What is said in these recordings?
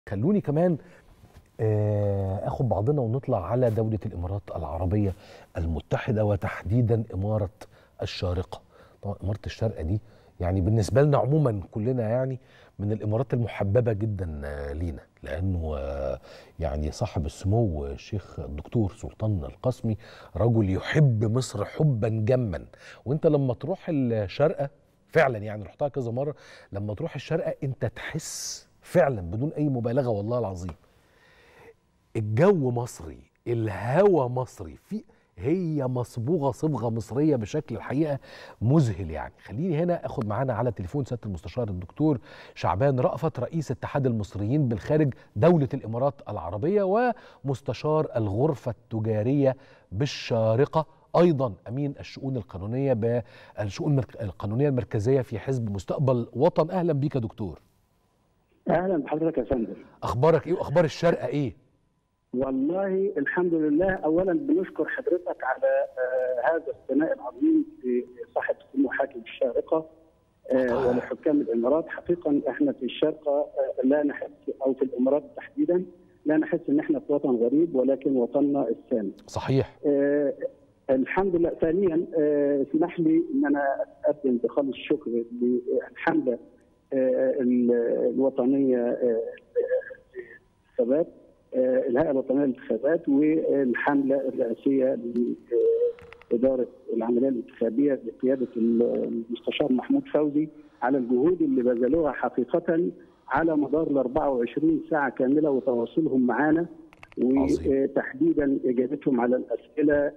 خلوني كمان آه، اخد بعضنا ونطلع على دولة الامارات العربية المتحدة وتحديدا امارة الشارقة طبعا امارة الشارقة دي يعني بالنسبة لنا عموما كلنا يعني من الامارات المحببة جدا آه، لينا لانه آه، يعني صاحب السمو الشيخ الدكتور سلطان القاسمي رجل يحب مصر حبا جما وانت لما تروح الشارقة فعلا يعني رحتها كذا مرة لما تروح الشارقة انت تحس فعلا بدون اي مبالغة والله العظيم الجو مصري الهوا مصري في هي مصبوغه صبغه مصريه بشكل الحقيقه مذهل يعني خليني هنا اخد معانا على تليفون سياده المستشار الدكتور شعبان رأفت رئيس اتحاد المصريين بالخارج دوله الامارات العربيه ومستشار الغرفه التجاريه بالشارقه ايضا امين الشؤون القانونيه بالشؤون القانونيه المركزيه في حزب مستقبل وطن اهلا بيك يا دكتور اهلا بحضرتك يا فندم اخبارك ايه واخبار الشارقه ايه والله الحمد لله اولا بنشكر حضرتك على آه هذا الثناء العظيم لصاحب السمو حاكم الشارقه آه ولحكام الامارات حقيقه احنا في الشارقه آه لا نحس او في الامارات تحديدا لا نحس ان احنا في وطن غريب ولكن وطننا الثاني. صحيح. آه الحمد لله ثانيا آه اسمح لي ان انا اقدم بخالص الشكر للحمله آه الوطنيه آه للثبات الهيئه الوطنيه للانتخابات والحمله الرئاسيه لاداره العمليه الانتخابيه بقياده المستشار محمود فوزي على الجهود اللي بذلوها حقيقه على مدار ال 24 ساعه كامله وتواصلهم معنا وتحديدا اجابتهم على الاسئله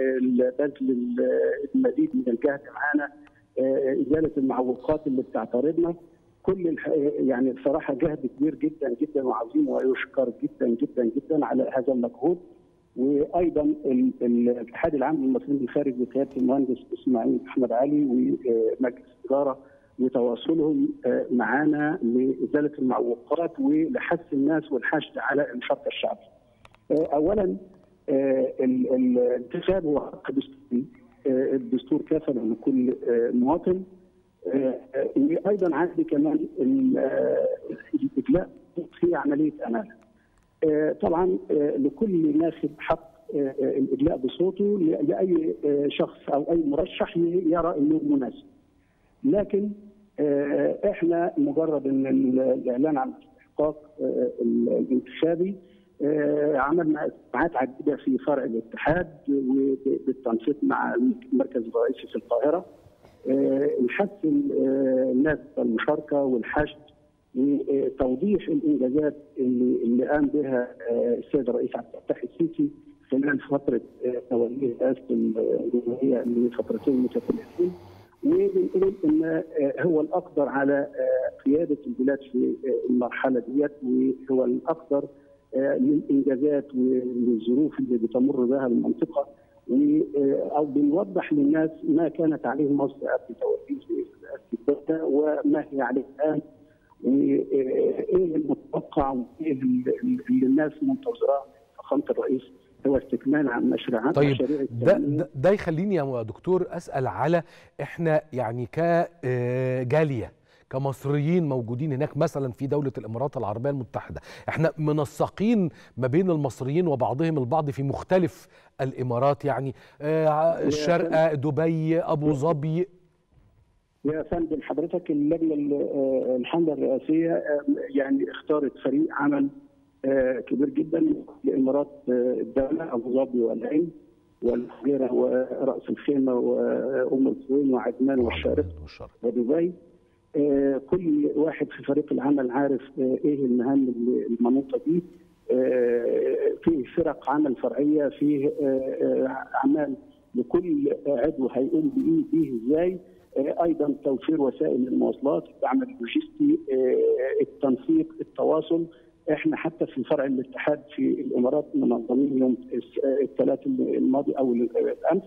بذل المزيد من الجهد معنا ازاله المعوقات اللي بتعترضنا كل الح... يعني بصراحه جهد كبير جدا جدا وعظيم ويشكر جدا جدا جدا على هذا المجهود وايضا ال... الاتحاد العام للمصريين بالخارج بقياده المهندس اسماعيل احمد علي ومجلس الاداره وتواصلهم معنا لازاله المعوقات ولحث الناس والحشد على المشاركه الشعبي. اولا الانتخاب هو حق دستوري الدستور كافل لكل مواطن وايضا عندي كمان الادلاء في عمليه امانه. طبعا لكل ناخب حق الادلاء بصوته لاي شخص او اي مرشح يرى انه مناسب. لكن احنا مجرد ان الاعلان عن الاستحقاق الانتخابي عملنا اجتماعات عديده في فرع الاتحاد وبالتنسيق مع المركز الرئيسي في القاهره نحث الناس المشاركه والحشد وتوضيح الانجازات اللي, اللي قام بها السيد الرئيس عبد الفتاح السيسي خلال فتره توليه رئاسه الجمهوريه لفترتين متتاليتين وبنقول ان هو الاقدر على قياده البلاد في المرحله ديت وهو الاقدر للانجازات وللظروف اللي بتمر بها المنطقه او بنوضح للناس ما كانت عليه مصر قبل توليه الدوله وما هي عليه الان وايه المتوقع وايه اللي الناس منتظراه فخامه الرئيس هو استكمال عن مشروعات طيب ده, ده ده يخليني يا دكتور اسال على احنا يعني كجاليه كمصريين موجودين هناك مثلا في دولة الإمارات العربية المتحدة احنا منسقين ما بين المصريين وبعضهم البعض في مختلف الإمارات يعني آه الشارقة دبي أبو ظبي يا فندم حضرتك اللجنة الحملة الرئاسية يعني اختارت فريق عمل كبير جدا لإمارات الدولة أبو ظبي والعين والفجيرة ورأس الخيمة وأم القوين وعدمان والشارقة ودبي كل واحد في فريق العمل عارف ايه المهام المنوطه دي فيه فرق عمل فرعيه فيه اعمال لكل عضو هيقوم بايه بيه ازاي ايضا توفير وسائل المواصلات الدعم اللوجستي التنسيق التواصل احنا حتى في فرع الاتحاد في الامارات منظمين يوم الثلاث الماضي او الامس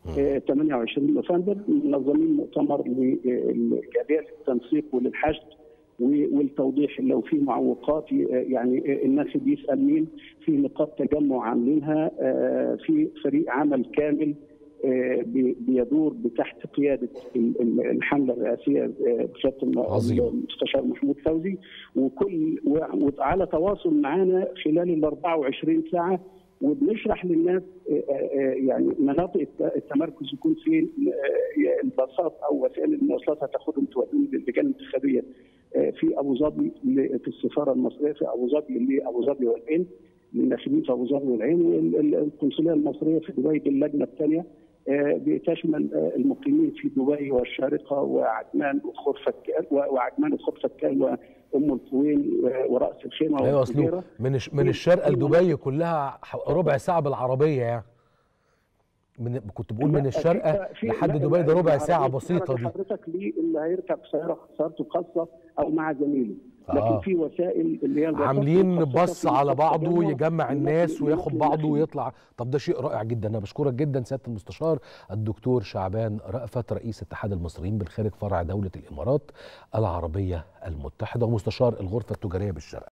28 نوفمبر منظمين مؤتمر للجاليه للتنسيق وللحشد والتوضيح لو في معوقات يعني الناس بيسال مين في نقاط تجمع عاملينها في فريق عمل كامل بيدور تحت قياده الحمله الرئاسيه بسياده المستشار محمود فوزي وكل وعلى تواصل معنا خلال ال 24 ساعه وبنشرح للناس يعني مناطق التمركز يكون فين الباصات او وسائل المواصلات هتاخدهم توديهم للجان الانتخابيه في ابو ظبي في السفاره المصريه في ابو ظبي لابو ظبي والعين للناخبين في ابو ظبي والعين والقنصليه المصريه في دبي باللجنه الثانيه بتشمل المقيمين في دبي والشارقه وعجمان وخرفكال وعجمان وخرفكال وام القوين وراس الخيمه ايوه اصله من من الشارقه لدبي كلها ربع ساعه بالعربيه يعني من كنت بقول من الشارقه لحد دبي ده ربع ساعه بسيطه دي حضرتك ليه اللي هيركب سياره سيارته الخاصه او مع زميله لكن آه. في وسائل اللي هي عاملين باص على بعضه يجمع الناس وياخد بعضه ويطلع طب ده شيء رائع جدا انا بشكرك جدا سياده المستشار الدكتور شعبان رأفت رئيس اتحاد المصريين بالخارج فرع دوله الامارات العربيه المتحده ومستشار الغرفه التجاريه بالشرق